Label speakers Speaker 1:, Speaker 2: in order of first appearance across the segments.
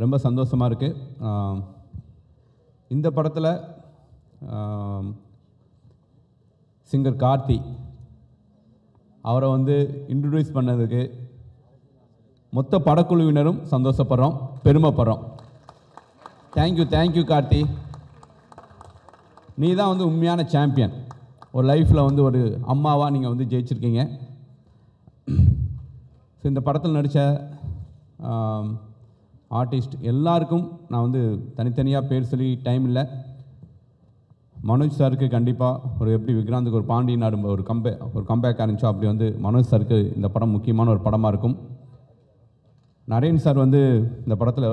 Speaker 1: ரொம்ப சந்தோஷமாக இருக்குது இந்த படத்தில் சிங்கர் கார்த்தி அவரை வந்து இன்ட்ரடியூஸ் பண்ணதுக்கு மொத்த படக்குழுவினரும் சந்தோஷப்படுறோம் பெருமைப்படுறோம் தேங்க்யூ தேங்க்யூ கார்த்தி நீ தான் வந்து உண்மையான சாம்பியன் ஒரு லைஃப்பில் வந்து ஒரு அம்மாவாக நீங்கள் வந்து ஜெயிச்சிருக்கீங்க ஸோ இந்த படத்தில் நடித்த ஆர்டிஸ்ட் எல்லாருக்கும் நான் வந்து தனித்தனியாக பேர் சொல்லி டைம் இல்லை மனோஜ் சாருக்கு கண்டிப்பாக ஒரு எப்படி விக்ராந்துக்கு ஒரு பாண்டி நாடு ஒரு கம்பே ஒரு கம்பேக் ஆரம்பிச்சோ அப்படி வந்து மனோஜ் சாருக்கு இந்த படம் முக்கியமான ஒரு படமாக இருக்கும் நரேன் சார் வந்து இந்த படத்தில்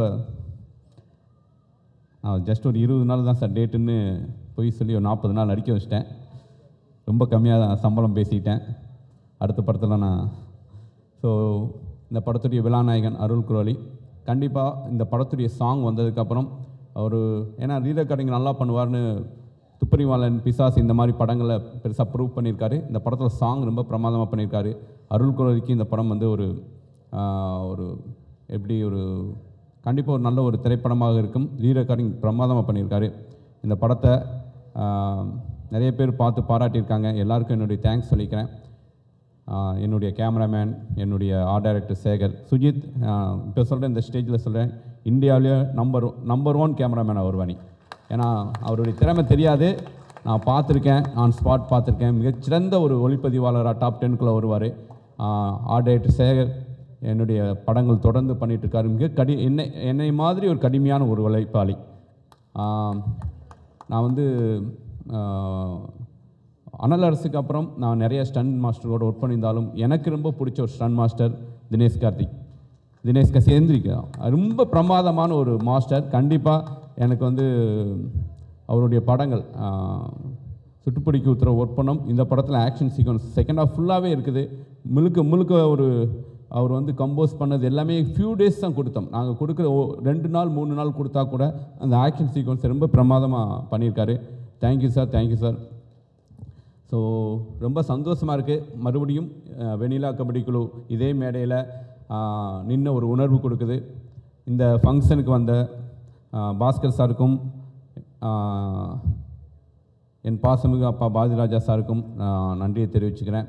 Speaker 1: ஜஸ்ட் ஒரு இருபது நாள் தான் சார் டேட்டுன்னு போய் சொல்லி ஒரு நாற்பது நாள் நடிக்க வச்சிட்டேன் ரொம்ப கம்மியாக சம்பளம் பேசிக்கிட்டேன் அடுத்த படத்தில் நான் ஸோ இந்த படத்துடைய விழாநாயகன் அருள் குரோலி கண்டிப்பாக இந்த படத்துடைய சாங் வந்ததுக்கப்புறம் அவர் ஏன்னா ரீரெக்கார்டிங் நல்லா பண்ணுவார்னு துப்பறிவாளன் பிசாஸ் இந்த மாதிரி படங்களை பெருசாக ப்ரூவ் பண்ணியிருக்காரு இந்த படத்தில் சாங் ரொம்ப பிரமாதமாக பண்ணியிருக்காரு அருள் குரோலிக்கு இந்த படம் வந்து ஒரு ஆஹ், ஒரு எப்படி ஒரு கண்டிப்பாக ஒரு நல்ல ஒரு திரைப்படமாக இருக்கும் ரீரெக்கார்டிங் பிரமாதமாக பண்ணியிருக்காரு இந்த படத்தை ஆஹ், நிறைய பேர் பார்த்து பாராட்டியிருக்காங்க எல்லாருக்கும் என்னுடைய தேங்க்ஸ் சொல்லிக்கிறேன் ஆஹ், என்னுடைய கேமராமேன் என்னுடைய ஆர்ட் டைரக்டர் சேகர் சுஜித் இப்போ சொல்கிறேன் இந்த ஸ்டேஜில் சொல்கிறேன் இந்தியாவிலேயே நம்பர் நம்பர் ஒன் கேமராமேன் அவர் வனி ஏன்னா அவருடைய திறமை தெரியாது நான் பார்த்துருக்கேன் ஆன் ஸ்பாட் பார்த்துருக்கேன் மிகச்சிறந்த ஒரு ஒளிப்பதிவாளராக டாப் டென்குள்ளே வருவார் ஆர்ட் டைரக்டர் சேகர் என்னுடைய படங்கள் தொடர்ந்து பண்ணிட்டு இருக்காரு மிக கடி என்னை என்னை மாதிரி ஒரு கடுமையான ஒரு உழைப்பாளி ஆஹ், நான் வந்து ஆஹ், அனல் அரசுக்கு அப்புறம் நான் நிறைய ஸ்டன் மாஸ்டரோட ஒர்க் பண்ணியிருந்தாலும் எனக்கு ரொம்ப பிடிச்ச ஒரு ஸ்டன் மாஸ்டர் தினேஷ் கார்த்திக் தினேஷ் கசேந்திரிக்கு ரொம்ப பிரமாதமான ஒரு மாஸ்டர் கண்டிப்பாக எனக்கு வந்து அவருடைய படங்கள் ஆஹ், சுட்டுப்பிடிக்கு உத்தரவு ஒர்க் பண்ணோம் இந்த படத்தில் ஆக்ஷன் சீக்வன்ஸ் செகண்ட் ஹாஃப் ஃபுல்லாகவே இருக்குது முழுக்க முழுக்க ஒரு அவர் வந்து கம்போஸ் பண்ணது எல்லாமே ஃபியூ டேஸ் தான் கொடுத்தோம் நாங்கள் கொடுக்குற ஓ- ரெண்டு நாள் மூணு நாள் கொடுத்தா கூட அந்த ஆக்ஷன் சீக்வன்ஸ் ரொம்ப பிரமாதமாக பண்ணியிருக்காரு thank you sir thank you sir so ரொம்ப சந்தோஷமாக இருக்குது மறுபடியும் அஹ், வெண்ணிலா கபடி குழு இதே மேடையில் நின்று ஒரு உணர்வு கொடுக்குது இந்த ஃபங்க்ஷனுக்கு வந்த அஹ், பாஸ்கர் சாருக்கும் அஹ், என் பாசமிகு அப்பா பாதிராஜா சாருக்கும் நான் நன்றியை தெரிவிச்சுக்கிறேன்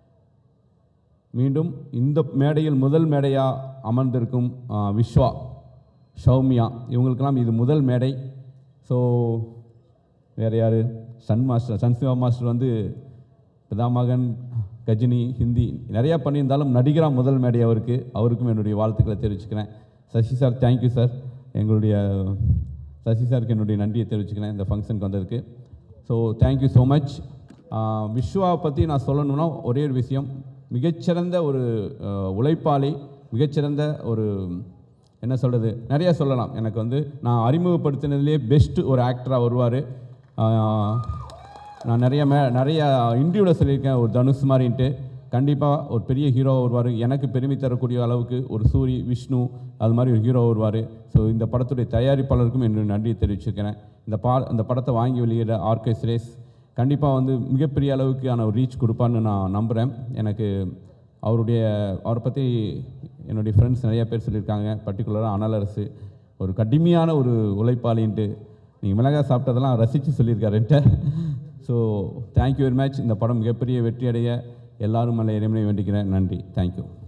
Speaker 1: மீண்டும் இந்த மேடையில் முதல் மேடையாக அமர்ந்திருக்கும் அஹ், விஸ்வா சௌமியா இவங்களுக்கெல்லாம் இது முதல் மேடை ஸோ வேறு யார் சன் மாஸ்டர் சன்சிவா மாஸ்டர் வந்து பிதாமகன் கஜினி ஹிந்தி நிறையா பண்ணியிருந்தாலும் நடிகராக முதல் மேடை அவருக்கு அவருக்கும் என்னுடைய வாழ்த்துக்களை தெரிவிச்சுக்கிறேன் சசி சார் தேங்க்யூ சார் எங்களுடைய சசி சாருக்கு என்னுடைய நன்றியை தெரிவிச்சுக்கிறேன் இந்த ஃபங்க்ஷனுக்கு வந்ததுக்கு ஸோ தேங்க்யூ ஸோ மச் விஸ்வாவை பற்றி நான் சொல்லணும்னா ஒரே ஒரு விஷயம் மிகச்சிறந்த ஒரு அஹ், உழைப்பாளி மிகச்சிறந்த ஒரு என்ன சொல்கிறது நிறைய சொல்லலாம் எனக்கு வந்து நான் அறிமுகப்படுத்தினதுலேயே பெஸ்ட் ஒரு ஆக்டராக வருவார் நான் நிறைய மே நிறைய இன்டர்வியூவில் சொல்லியிருக்கேன் ஒரு தனுஷ் மாதிரின்ட்டு கண்டிப்பாக ஒரு பெரிய ஹீரோ வருவார் எனக்கு பெருமை தரக்கூடிய அளவுக்கு ஒரு சூரி விஷ்ணு அது மாதிரி ஒரு ஹீரோ வருவார் ஸோ இந்த படத்துடைய தயாரிப்பாளருக்கும் என்னுடைய நன்றியை தெரிவிச்சுக்கிறேன் இந்த பா இந்த படத்தை வாங்கி வெளியிட ஆர்கே சுரேஷ் கண்டிப்பாக வந்து மிகப்பெரிய அளவுக்கான ஒரு ரீச் கொடுப்பான்னு நான் நம்புகிறேன் எனக்கு அவருடைய அவரை பற்றி என்னுடைய ஃப்ரெண்ட்ஸ் நிறைய பேர் சொல்லியிருக்காங்க பர்டிகுலராக அனலரசு ஒரு கடுமையான ஒரு உழைப்பாளின்ட்டு நீங்கள் மிளகாய் சாப்பிட்டதெல்லாம் ரசித்து சொல்லியிருக்காரு என்கிட்ட ஸோ தேங்க்யூ வெரி மச் இந்த படம் மிகப்பெரிய வெற்றி அடைய எல்லாரும் மேலே இறைவனை வேண்டிக்கிறேன் நன்றி தேங்க்யூ